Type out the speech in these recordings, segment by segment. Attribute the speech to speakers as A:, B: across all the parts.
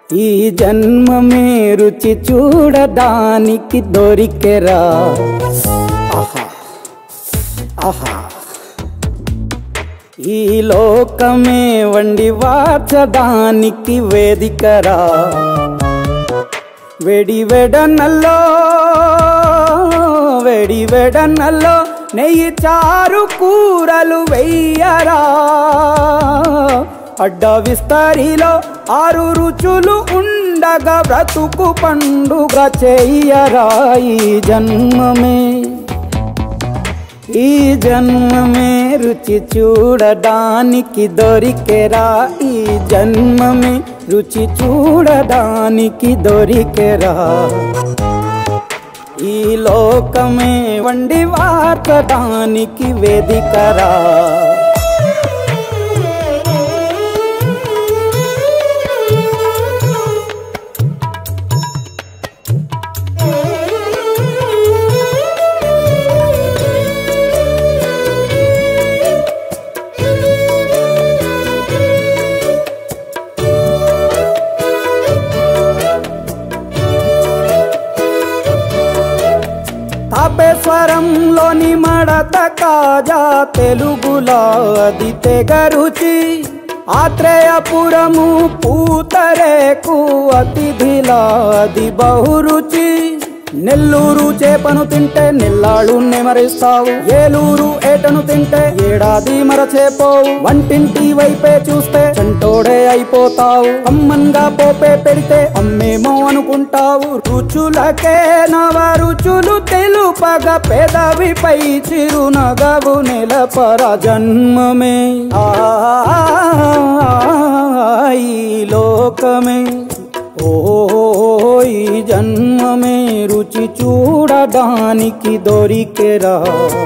A: ఈ జన్మమే రుచి చూడడానికి దొరికెరా ఆహా ఆహా ఈ లోకమే వండి వార్చడానికి వేదికరా వెడి వెడనల్లో వెడి వెడనల్లో నెయ్యి చారు కూరలు వెయ్యరా అడ్డ విస్తరిలో ఆరు రుచులు ఉండగా బ్రతుకు పండుగ చెయ్యరా ఈ జన్మమే ఈ జన్మమే రుచి చూడడానికి దొరికెరా ఈ జన్మమే రుచి చూడడానికి దొరికెరా ఈ లోకమే వండి వార్చడానికి వేదికరా తాపేశ్వరంలోని మడత కాజా తెలుగులో అది తెగ రుచి ఆత్రేయపురము పూతరేకు అతిథిలా అది బహురుచి నెల్లూరు చేపను తింటే నెల్లాళ్ళు నెమరిస్తావు ఏలూరు ఏటను తింటే ఏడాది మరచేపోవు వంటింటి వైపే చూస్తే చంటోడే అయిపోతావు అమ్మన్గా పోపే పెడితే అమ్మేమో అనుకుంటావు రుచులకే నవ రుచులు తెలుపగ పెదవిపై చిరునగవు నెలపర జన్మమే ఆ ఈ లోకమే ఓ ఈ జన్మమే రుచి చూడడానికి దొరికెరా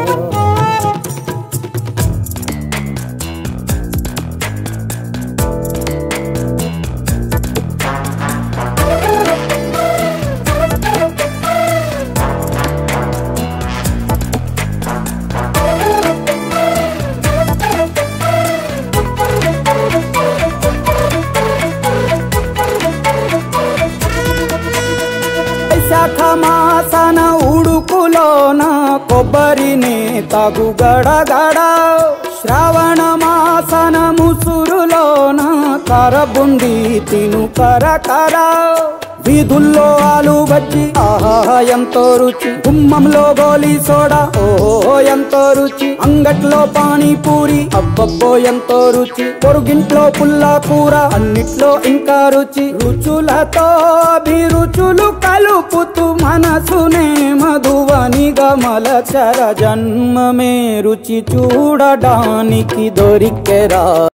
A: వైశాఖ మాసన ఉడుకులోన కొబ్బరిని తగు గడగడ శ్రావణ మాసన ముసురులోన కరబుండి తిను కరకర వీధుల్లో ఆలు బజ్జి ఆహా ఎంతో రుచి గుమ్మంలో గోలీ సోడా ఓ ఎంతో రుచి అంగట్లో పానీపూరి అబ్బబ్బో ఎంతో రుచి పొరుగింట్లో పుల్లా కూర అన్నిట్లో ఇంకా రుచి రుచులతో అభిరుచులు కలుపుతూ మనసునే మధువనిగా మలచర జన్మమే రుచి చూడడానికి దొరికెరా